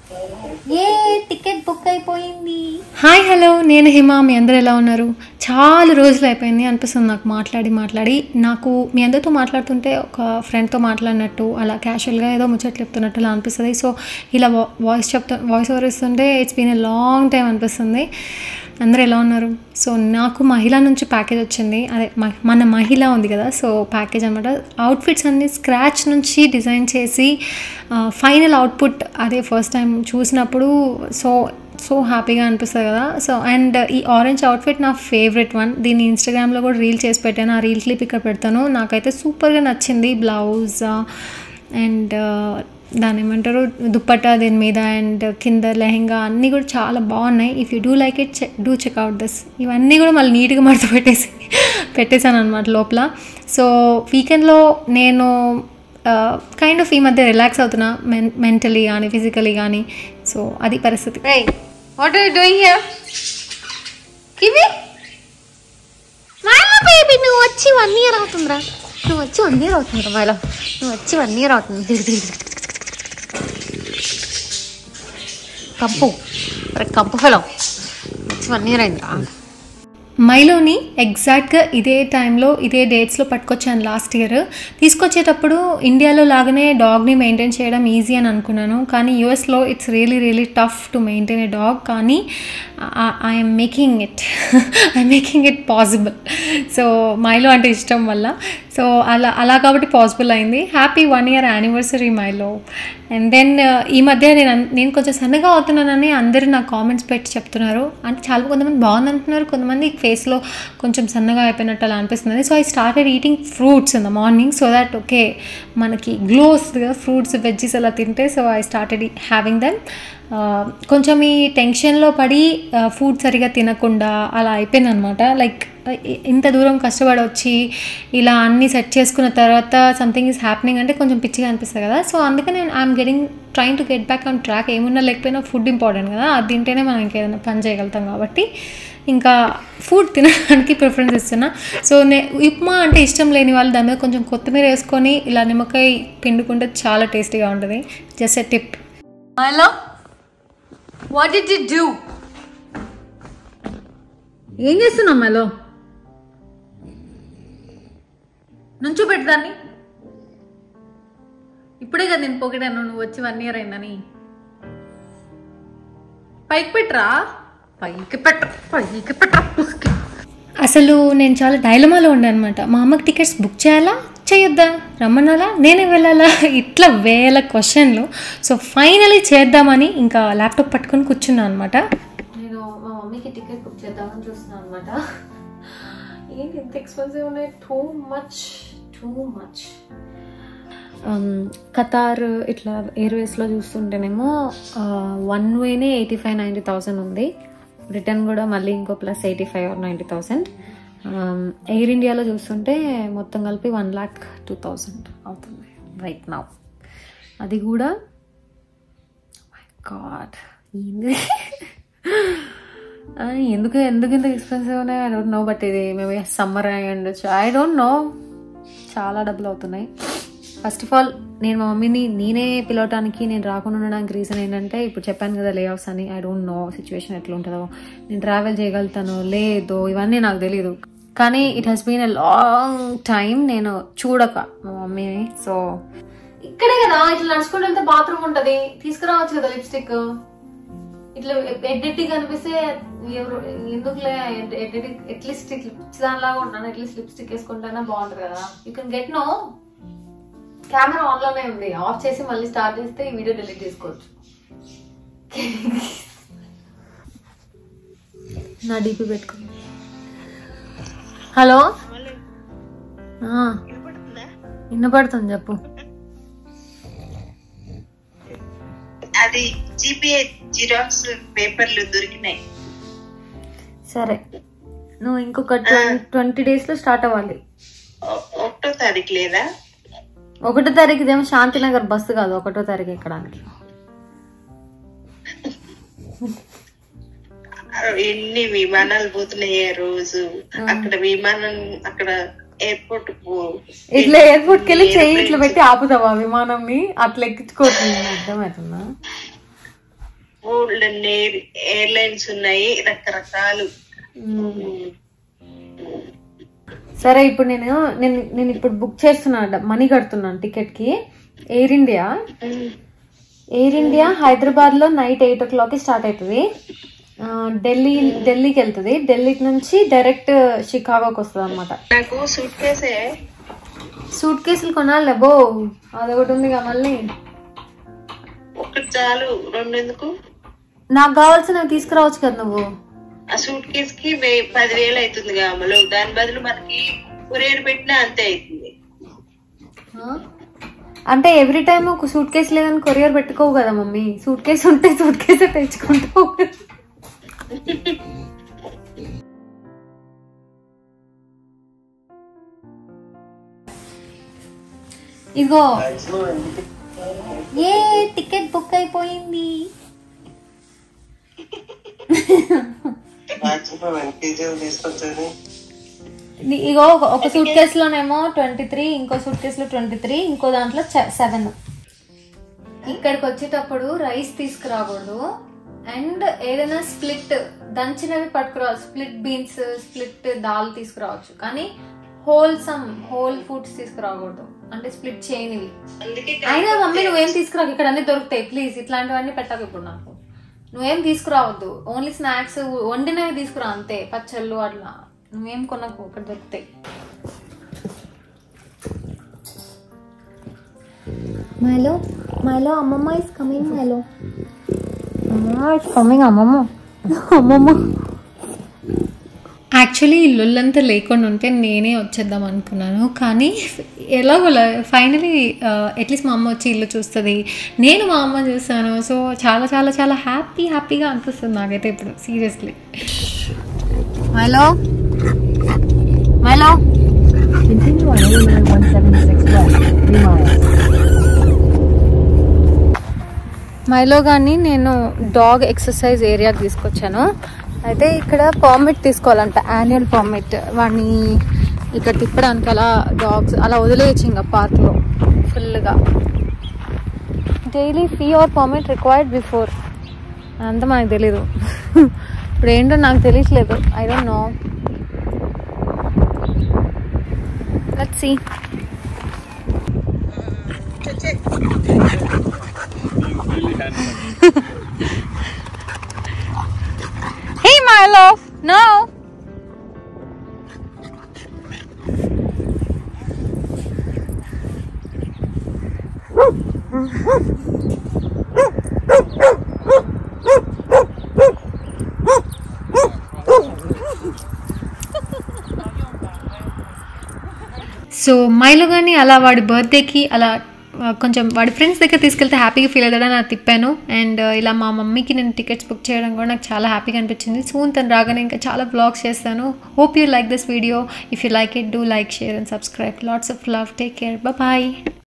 ఏ ticket book అయిపోయింది hi hello నేను హిమ మీ అందరు ఎలా ఉన్నారు చాలా రోజులు అయిపోయింది అనిపిస్తుంది నాకు మాట్లాడి మాట్లాడి నాకు మీ అందరితో మాట్లాడుతుంటే ఒక ఫ్రెండ్తో మాట్లాడినట్టు అలా క్యాషువల్గా ఏదో ముచ్చట్లు చెప్తున్నట్టు అలా అనిపిస్తుంది సో ఇలా వా- వాయిస్ చెప్తా వాయిస్ ఓవర్ ఇస్తుంటే it's been a long time అనిపిస్తుంది అందరూ ఎలా ఉన్నారు సో నాకు మహిళ నుంచి ప్యాకేజ్ వచ్చింది అదే మ- మన మహిళ ఉంది కదా సో ప్యాకేజ్ అనమాట అవుట్ఫిట్స్ అన్ని స్క్రాచ్ నుంచి డిజైన్ చేసి ఫైనల్ అవుట్పుట్ అదే ఫస్ట్ టైం చూసినప్పుడు సో సో హ్యాపీగా అనిపిస్తుంది కదా సో అండ్ ఈ ఆరెంజ్ అవుట్ఫిట్ నా ఫేవరెట్ వన్ దీన్ని ఇన్స్టాగ్రామ్లో కూడా రీల్ చేసి పెట్టాను ఆ రీల్ క్లిప్ ఇక్కడ పెడతాను నాకైతే సూపర్గా నచ్చింది బ్లౌజ్ అండ్ దాని ఏమంటారు దుప్పట్టా దీని మీద అండ్ కింద లెహెంగా అన్నీ కూడా చాలా బాగున్నాయి if you do like it do check out this ఇవన్నీ కూడా మళ్ళీ నీట్గా మడత పెట్టేసి పెట్టేశాను అనమాట లోపల సో వీకెండ్లో నేను కైండ్ ఆఫ్ ఈ మధ్య రిలాక్స్ అవుతున్నా మెన్ మెంటలీ కానీ ఫిజికలీ కానీ సో అది పరిస్థితి what are doing here kiwi మైలా బేబీ నువ్వు వచ్చి వన్ ఇయర్ అవుతుందిరా నువ్వు వచ్చి వన్ ఇయర్ అవుతుందిరా మైలా నువ్వు వచ్చి వన్ ఇయర్ అవుతుంది దిగు, దిగు, దిగు, దిగు, దిగు, దిగు, దిగు. కంపు అరే కంపు ఫెలో వచ్చి వన్ ఇయర్ అయిందిరా మైలోని ఎగ్జాక్ట్గా ఇదే టైంలో ఇదే డేట్స్లో పట్టుకొచ్చాను లాస్ట్ ఇయర్ తీసుకొచ్చేటప్పుడు ఇండియాలో లాగానే డాగ్ని మెయింటైన్ చేయడం ఈజీ అని అనుకున్నాను కానీ యూఎస్లో it's really really tough to maintain a dog కానీ I'm making it I'm making it possible so Milo అంటే ఇష్టం వల్ల సో అలా అలా కాబట్టి పాసిబుల్ అయింది happy one year anniversary Milo and then ఈ మధ్య నేను అన్- నేను కొంచెం సన్నగా అవుతున్నానని అందరూ నాకు కామెంట్స్ పెట్టి చెప్తున్నారు అంటే చాలా కొంతమంది బాగుంది అంటున్నారు కొంతమంది ఫేస్లో కొంచెం సన్నగా అయిపోయినట్టు అలా అనిపిస్తుంది so I started eating fruits in the morning so that okay మనకి గ్లో వస్తుంది కదా ఫ్రూట్స్ వెజ్జీస్ అలా తింటే so I started having them కొంచెం ఈ టెన్షన్లో పడి ఫుడ్ సరిగా తినకుండా అలా అయిపోయింది అనమాట లైక్ ఇంత దూరం కష్టపడి వచ్చి ఇలా అన్నీ సెట్ చేసుకున్న తర్వాత సంథింగ్ ఈజ్ హ్యాపెనింగ్ అంటే కొంచెం పిచ్చిగా అనిపిస్తుంది కదా సో అందుకని నేను I'm getting trying to get back on track ఏమున్నా లేకపోయినా ఫుడ్ ఇంపార్టెంట్ కదా అది తింటేనే మనం ఇంకేదైనా పని చేయగలుగుతాం కాబట్టి ఇంకా ఫుడ్ తినడానికి ప్రిఫరెన్స్ ఇస్తున్నా సో నే ఉప్మా అంటే ఇష్టం లేని వాళ్ళు దాని మీద కొంచెం కొత్తిమీర వేసుకొని ఇలా నిమ్మకాయ పిండుకుంటే చాలా టేస్టీగా ఉంటుంది జస్ట్ ఎ టిప్ మైలా వాట్ డిడ్ యు డూ ఏం చేస్తున్నావు మైలో నుంచో పెడదాన్ని ఇప్పుడే కదా నేను పొగిడాను నువ్వు వచ్చి వన్ ఇయర్ అయిందని పైకి పెట్టరా పైకి పెట్ట పైకి పెట్ట పుస్కి అసలు నేను చాలా డైలమాలో ఉండే అనమాట మా అమ్మకి టికెట్స్ బుక్ చేయాలా చేయొద్దా రమ్మనాలా నేనే వెళ్ళాలా ఇట్లా వేల క్వశ్చన్లు సో ఫైనలీ చేద్దామని ఇంకా ల్యాప్టాప్ పట్టుకొని కూర్చున్నాను అనమాట నేను మా మమ్మీకి టికెట్ బుక్ చేద్దామని చూస్తున్నాను అనమాట ఏంటి ఇంత ఎక్స్పెన్సివ్ ఉన్నాయి too much too much Qatar ఇట్లా ఎయిర్వేస్లో చూస్తుంటేనేమో వన్ వేనే ఎయిటీ ఫైవ్ నైంటీ థౌసండ్ ఉంది రిటర్న్ కూడా మళ్ళీ ఇంకో plus eighty five or ninety thousand Air ఇండియాలో చూస్తుంటే మొత్తం కలిపి వన్ ల్యాక్ టూ థౌసండ్ అవుతుంది రైట్ నౌ అది కూడా గాడ్ ఎందుకు ఎందుకు ఇంత ఎక్స్పెన్సివ్ ఉన్నాయి ఐ డోంట్ నో బట్ ఇది మేబీ సమ్మర్ అయి ఉండొచ్చు ఐ డోంట్ నో చాలా డబ్బులు అవుతున్నాయి ఫస్ట్ ఆఫ్ ఆల్ నేను మా మమ్మీని నేనే పిలవటానికి నేను రాకుండా ఉండడానికి రీజన్ ఏంటంటే ఇప్పుడు చెప్పాను కదా లే ఆఫ్స్ అని ఐ డోంట్ నో సిచ్యువేషన్ ఎట్లా ఉంటుందో నేను ట్రావెల్ చేయగలుగుతాను లేదో ఇవన్నీ నాకు తెలియదు కానీ it has been a long time నేను చూడక మా మమ్మీని సో ఇక్కడే కదా ఇట్లా నడుచుకుంటూ వెళ్తే బాత్రూమ్ ఉంటది తీసుకురావచ్చు కదా లిప్స్టిక్ ఇట్లా ఎడ్డెట్టి కనిపిస్తే ఎవరు ఎందుకులే ఎడ్డెట్టి అట్లీస్ట్ దానిలాగా ఉంటాను అట్లీస్ట్ లిప్స్టిక్ వేసుకుంటానా బాగుంటది కదా you can get no camera on లోనే ఉంది ఆఫ్ చేసి మళ్ళీ స్టార్ట్ చేస్తే ఈ వీడియో డిలీట్ చేసుకోవచ్చు నా డీపీ పెట్టుకో హలో విన్నపడుతుంది చెప్పు అది జీపీఏ జిరాక్స్ పేపర్లు దొరికినాయి సరే నువ్వు ఇంకొక ట్వంటీ డేస్లో స్టార్ట్ అవ్వాలి ఒ- ఒకటో తారీఖు లేదా ఒకటో తారీఖు ఇదేమో శాంతినగర్ బస్సు కాదు ఒకటో తారీఖు ఎక్కడానికి ఎన్ని విమానాలు పోతున్నాయి రోజు అక్కడ విమానం అక్కడ ఎయిర్పోర్ట్ ఇట్లా ఎయిర్పోర్ట్కి వెళ్ళి చెయ్యి ఇట్లా పెట్టి ఆపుతావా విమానంని అట్లా ఎక్కించుకోవట్లేదు అర్థమవుతుందా గోల్డెన్ ఎయిర్ ఎయిర్లైన్స్ ఉన్నాయి రకరకాలు సరే ఇప్పుడు నేను నేను నేను ఇప్పుడు బుక్ చేస్తున్నాను మనీ కడుతున్నాను టికెట్ కి Air India Air India Hyderabad లో night eight o'clock start అవుతుంది ఆ, ఢిల్లీ ఢిల్లీకి వెళ్తుంది ఢిల్లీ నుంచి డైరెక్ట్ షికాగోకి వస్తుంది అనమాట నాకు సూట్ కేసే సూట్ కేసులు కొనాలి బో అదొకటి ఉందిగా మళ్ళీ ఒకటి చాలు రెండు ఎందుకు నాకు కావాల్సినవి తీసుకురావచ్చు కదా నువ్వు ఆ సూట్ కేస్ కి వే- పదివేలు అవుతుంది కామలు దాని బదులు మనకి కొరియర్ పెట్టినా అంతే అవుతుంది ఆ? అంటే ఎవ్రీ టైం ఒక సూట్ కేసు లేదని కొరియర్ పెట్టుకోవు కదా మమ్మీ సూట్ కేసు ఉంటే సూట్ కేసు తెచ్చుకుంటావు ఇదిగో ఏ టికెట్ బుక్ అయిపోయింది ని- ఇగో ఒక- ఒక సూట్ కేసులోనేమో ట్వంటీ త్రీ ఇంకో సూట్ కేసులో ట్వంటీ త్రీ ఇంకో దాంట్లో సెవెన్ ఇక్కడికి వచ్చేటప్పుడు రైస్ తీసుకురాకూడదు అండ్ ఏదైనా స్ప్లిట్ దంచినవి పట్టుకురావచ్చు స్ప్లిట్ బీన్స్ స్ప్లిట్ దాల్ తీసుకురావచ్చు కానీ హోల్సమ్ హోల్ ఫుడ్స్ తీసుకురాకూడదు అంటే స్ప్లిట్ చేయనివి అందుకే అయినా మమ్మీ నువ్వేం తీసుకురాకు ఇక్కడ అన్ని దొరుకుతాయి ప్లీజ్ ఇట్లాంటివన్నీ పెట్టకు ఇప్పుడు నాకు నువ్వేం తీసుకురావద్దు ఓన్లీ స్నాక్స్ వండినవి తీసుకురా అంతే పచ్చళ్ళు అట్లా నువ్వేం కొనకు ఇక్కడ దొరుకుతాయి మైలో మైలో అమ్మమ్మ ఇస్ కమింగ్ మైలో అమ్మమ్మ ఇస్ కమింగ్ అమ్మమ్మ అమ్మమ్మ యాక్చువల్లీ ఈ లొల్లంతా లేకుండా ఉంటే నేనే వచ్చేద్దాం అనుకున్నాను కానీ ఎలాగో ఫైనలీ అట్లీస్ట్ మా అమ్మ వచ్చి ఇల్లు చూస్తుంది నేను మా అమ్మ చూస్తాను సో చాలా చాలా చాలా హ్యాపీ హ్యాపీగా అనిపిస్తుంది నాకైతే ఇప్పుడు seriously Milo Milo Continue on Illinois 176 West, 3 miles. Milo కానీ నేను డాగ్ ఎక్సర్సైజ్ ఏరియాకి తీసుకొచ్చాను అయితే ఇక్కడ పర్మిట్ తీసుకోవాలంట యాన్యువల్ పర్మిట్ వాడిని ఇక్కడ తిప్పడానికి అలా డాగ్స్ అలా వదిలేయచ్చు ఇంకా పార్క్లో ఫుల్గా daily fee or permit required before అంతా మనకు తెలీదు ఇప్పుడు ఏంటో నాకు తెలియట్లేదు I don't know let's see Hey, my love. No. సో మైలో కానీ అలా వాడి బర్త్డేకి అలా ఆ, కొంచెం వాడి ఫ్రెండ్స్ దగ్గర తీసుకెళ్తే హ్యాపీగా ఫీల్ అవుతాడని నాకు తిప్పాను అండ్ ఇలా మా మమ్మీకి నేను టికెట్స్ బుక్ చేయడం కూడా నాకు చాలా హ్యాపీగా అనిపించింది సూన్ తను రాగానే ఇంకా చాలా బ్లాగ్స్ చేస్తాను hope you like this video if you like it do like share and subscribe lots of love take care bye